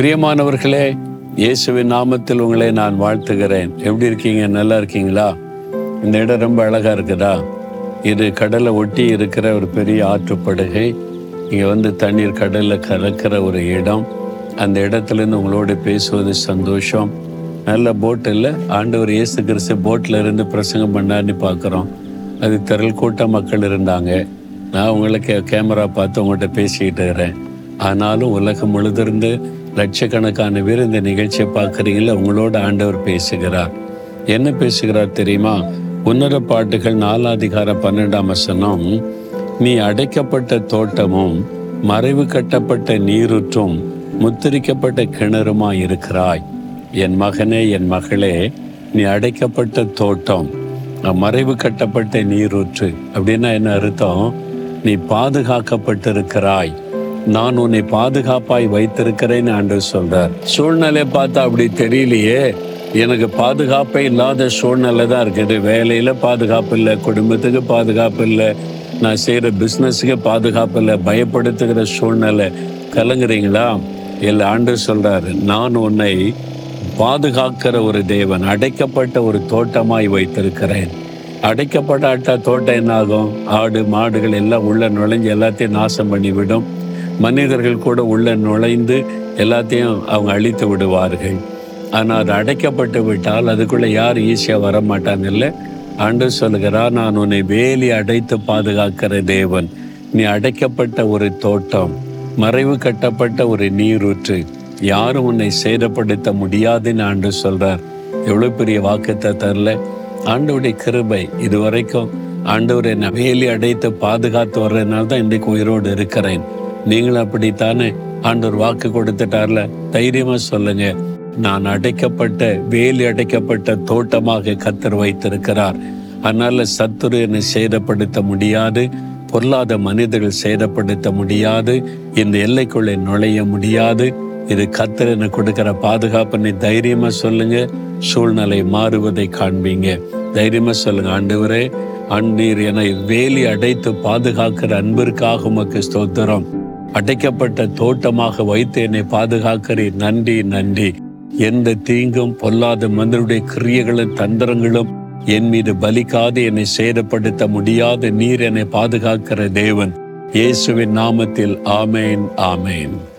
பிரியமானவர்களே இயேசுவின் நாமத்தில் உங்களை நான் வாழ்த்துகிறேன் எப்படி இருக்கீங்க நல்லா இருக்கீங்களா இந்த இடம் ரொம்ப அழகா இருக்குதா இது கடலை ஒட்டி இருக்கிற ஒரு பெரிய ஆற்றுப்படுகை இங்கே வந்து தண்ணீர் கடலில் கலக்கிற ஒரு இடம் அந்த இடத்துலேருந்து உங்களோட பேசுவது சந்தோஷம் நல்ல போட்டில் ஆண்டவர் இயேசு கிறிஸ்து போட்டில் இருந்து பிரசங்கம் பண்ணான்னு பார்க்குறோம் அது திரள் கூட்ட மக்கள் இருந்தாங்க நான் உங்களுக்கு கேமரா பார்த்து உங்கள்கிட்ட பேசிக்கிட்டு இருக்கிறேன் ஆனாலும் உலகம் முழுதிருந்து லட்சக்கணக்கான பேர் இந்த நிகழ்ச்சியை பார்க்குறீங்களா உங்களோட ஆண்டவர் பேசுகிறார் என்ன பேசுகிறார் தெரியுமா உன்னத பாட்டுகள் நாலாதிகார பன்னெண்டாம் வசனம் நீ அடைக்கப்பட்ட தோட்டமும் மறைவு கட்டப்பட்ட நீருற்றும் முத்திரிக்கப்பட்ட கிணறுமா இருக்கிறாய் என் மகனே என் மகளே நீ அடைக்கப்பட்ட தோட்டம் மறைவு கட்டப்பட்ட நீரூற்று அப்படின்னா என்ன அர்த்தம் நீ பாதுகாக்கப்பட்டிருக்கிறாய் நான் உன்னை பாதுகாப்பாய் வைத்திருக்கிறேன்னு ஆண்டவர் சொல்றார் சூழ்நிலை பார்த்தா அப்படி தெரியலையே எனக்கு பாதுகாப்பே இல்லாத சூழ்நிலை தான் இருக்குது வேலையில பாதுகாப்பு இல்லை குடும்பத்துக்கு பாதுகாப்பு இல்லை நான் செய்யற பிஸ்னஸுக்கு பாதுகாப்பு இல்லை பயப்படுத்துகிற சூழ்நிலை கலங்குறீங்களா இல்லை ஆண்டு சொல்றாரு நான் உன்னை பாதுகாக்கிற ஒரு தேவன் அடைக்கப்பட்ட ஒரு தோட்டமாய் வைத்திருக்கிறேன் அடைக்கப்படாட்ட தோட்டம் என்ன ஆகும் ஆடு மாடுகள் எல்லாம் உள்ள நுழைஞ்சு எல்லாத்தையும் நாசம் பண்ணிவிடும் மனிதர்கள் கூட உள்ள நுழைந்து எல்லாத்தையும் அவங்க அழித்து விடுவார்கள் ஆனால் அது அடைக்கப்பட்டு விட்டால் அதுக்குள்ளே யார் ஈஸியாக வர மாட்டாங்கல்ல ஆண்டு சொல்லுகிறா நான் உன்னை வேலி அடைத்து பாதுகாக்கிற தேவன் நீ அடைக்கப்பட்ட ஒரு தோட்டம் மறைவு கட்டப்பட்ட ஒரு நீரூற்று யாரும் உன்னை சேதப்படுத்த முடியாதுன்னு ஆண்டு சொல்றார் எவ்வளவு பெரிய வாக்குத்தை தரல ஆண்டவுடைய கிருபை இது வரைக்கும் ஆண்டவர் என்னை வேலி அடைத்து பாதுகாத்து வர்றதுனால தான் இன்றைக்கு உயிரோடு இருக்கிறேன் நீங்களும் அப்படித்தானே ஆண்டவர் வாக்கு கொடுத்துட்டார்ல தைரியமா சொல்லுங்க நான் அடைக்கப்பட்ட வேலி அடைக்கப்பட்ட தோட்டமாக கத்தர் வைத்திருக்கிறார் அதனால சத்துரு என்னை சேதப்படுத்த முடியாது பொருளாத மனிதர்கள் சேதப்படுத்த முடியாது இந்த எல்லைக்குள்ளே நுழைய முடியாது இது கத்தர் எனக்கு கொடுக்கிற பாதுகாப்பு தைரியமா சொல்லுங்க சூழ்நிலை மாறுவதை காண்பீங்க தைரியமா சொல்லுங்க ஆண்டவரே அந்நீர் என வேலி அடைத்து பாதுகாக்கிற அன்பிற்காக உமக்கு ஸ்தோத்திரம் அடைக்கப்பட்ட தோட்டமாக வைத்து என்னை பாதுகாக்கிறேன் நன்றி நன்றி எந்த தீங்கும் பொல்லாத மனிதருடைய கிரியைகளும் தந்திரங்களும் என் மீது பலிக்காது என்னை சேதப்படுத்த முடியாத நீர் என்னை பாதுகாக்கிற தேவன் இயேசுவின் நாமத்தில் ஆமேன் ஆமேன்